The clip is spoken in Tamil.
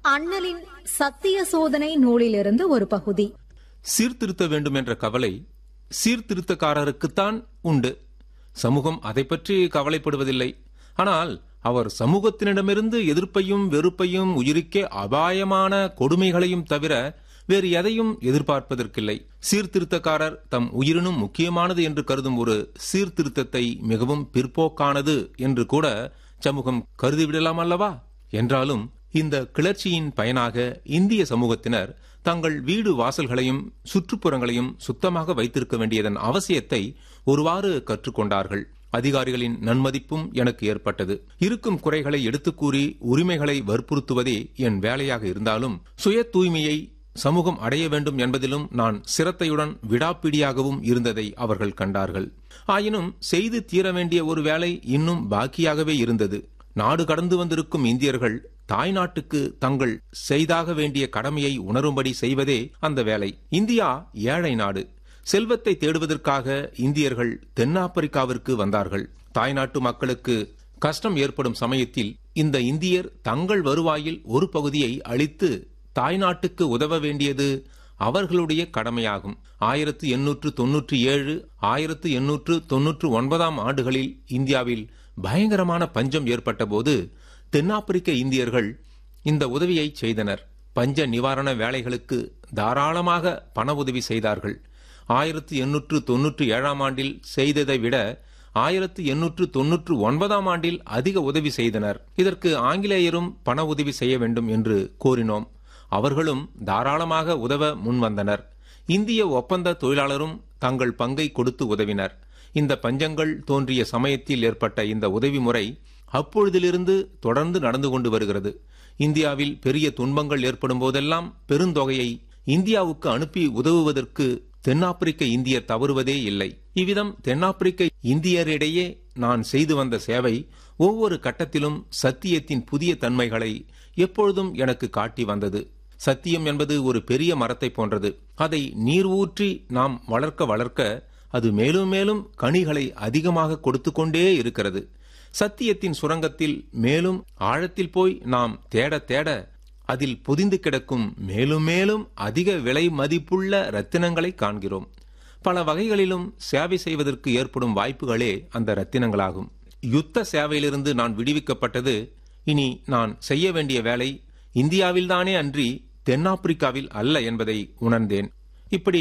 அண்ணலின் சத்திய சோதனை நூலிலிருந்து ஒரு பகுதி சீர்திருத்த வேண்டும் என்ற கவலை சீர்திருத்தக்காரருக்குத்தான் உண்டு சமூகம் அதை பற்றி கவலைப்படுவதில்லை ஆனால் அவர் சமூகத்தினிடமிருந்து எதிர்ப்பையும் வெறுப்பையும் உயிருக்கே அபாயமான கொடுமைகளையும் தவிர வேறு எதையும் எதிர்பார்ப்பதற்கில்லை சீர்திருத்தக்காரர் தம் உயிரினும் முக்கியமானது என்று கருதும் ஒரு சீர்திருத்தத்தை மிகவும் பிற்போக்கானது என்று கூட சமூகம் கருதிவிடலாம் அல்லவா என்றாலும் இந்த கிளர்ச்சியின் பயனாக இந்திய சமூகத்தினர் தங்கள் வீடு வாசல்களையும் சுற்றுப்புறங்களையும் சுத்தமாக வைத்திருக்க வேண்டியதன் அவசியத்தை ஒருவாறு கற்றுக்கொண்டார்கள் அதிகாரிகளின் நன்மதிப்பும் எனக்கு ஏற்பட்டது இருக்கும் குறைகளை எடுத்துக் கூறி உரிமைகளை வற்புறுத்துவதே என் வேலையாக இருந்தாலும் சுய தூய்மையை சமூகம் அடைய வேண்டும் என்பதிலும் நான் சிரத்தையுடன் விடாப்பிடியாகவும் இருந்ததை அவர்கள் கண்டார்கள் ஆயினும் செய்து தீர வேண்டிய ஒரு வேலை இன்னும் பாக்கியாகவே இருந்தது நாடு கடந்து வந்திருக்கும் இந்தியர்கள் தாய்நாட்டுக்கு தங்கள் செய்தாக வேண்டிய கடமையை உணரும்படி செய்வதே அந்த வேலை இந்தியா ஏழை நாடு செல்வத்தை தேடுவதற்காக இந்தியர்கள் தென்னாப்பிரிக்காவிற்கு வந்தார்கள் தாய்நாட்டு மக்களுக்கு கஷ்டம் ஏற்படும் சமயத்தில் இந்த இந்தியர் தங்கள் வருவாயில் ஒரு பகுதியை அளித்து தாய்நாட்டுக்கு உதவ வேண்டியது அவர்களுடைய கடமையாகும் ஆயிரத்து எண்ணூற்று தொன்னூற்றி ஏழு ஆயிரத்து எண்ணூற்று தொன்னூற்று ஒன்பதாம் ஆண்டுகளில் இந்தியாவில் பயங்கரமான பஞ்சம் ஏற்பட்டபோது தென்னாப்பிரிக்க இந்தியர்கள் இந்த உதவியை செய்தனர் பஞ்ச நிவாரண வேலைகளுக்கு தாராளமாக பண உதவி செய்தார்கள் ஆயிரத்து எண்ணூற்று தொன்னூற்று ஏழாம் ஆண்டில் செய்ததை விட ஆயிரத்து எண்ணூற்று தொன்னூற்று ஒன்பதாம் ஆண்டில் அதிக உதவி செய்தனர் இதற்கு ஆங்கிலேயரும் பண உதவி செய்ய வேண்டும் என்று கோரினோம் அவர்களும் தாராளமாக உதவ முன்வந்தனர் இந்திய ஒப்பந்த தொழிலாளரும் தங்கள் பங்கை கொடுத்து உதவினர் இந்த பஞ்சங்கள் தோன்றிய சமயத்தில் ஏற்பட்ட இந்த உதவி முறை அப்பொழுதிலிருந்து தொடர்ந்து நடந்து கொண்டு வருகிறது இந்தியாவில் பெரிய துன்பங்கள் ஏற்படும் போதெல்லாம் பெருந்தொகையை இந்தியாவுக்கு அனுப்பி உதவுவதற்கு தென்னாப்பிரிக்க இந்தியர் தவறுவதே இல்லை இவ்விதம் தென்னாப்பிரிக்க இந்தியரிடையே நான் செய்து வந்த சேவை ஒவ்வொரு கட்டத்திலும் சத்தியத்தின் புதிய தன்மைகளை எப்பொழுதும் எனக்கு காட்டி வந்தது சத்தியம் என்பது ஒரு பெரிய மரத்தை போன்றது அதை நீர் ஊற்றி நாம் வளர்க்க வளர்க்க அது மேலும் மேலும் கனிகளை அதிகமாக கொடுத்து கொண்டே இருக்கிறது சத்தியத்தின் சுரங்கத்தில் மேலும் ஆழத்தில் போய் நாம் தேட தேட அதில் பொதிந்து கிடக்கும் மேலும் மேலும் அதிக விலை மதிப்புள்ள ரத்தினங்களை காண்கிறோம் பல வகைகளிலும் சேவை செய்வதற்கு ஏற்படும் வாய்ப்புகளே அந்த ரத்தினங்களாகும் யுத்த சேவையிலிருந்து நான் விடுவிக்கப்பட்டது இனி நான் செய்ய வேண்டிய வேலை இந்தியாவில்தானே அன்றி தென்னாப்பிரிக்காவில் அல்ல என்பதை உணர்ந்தேன் இப்படி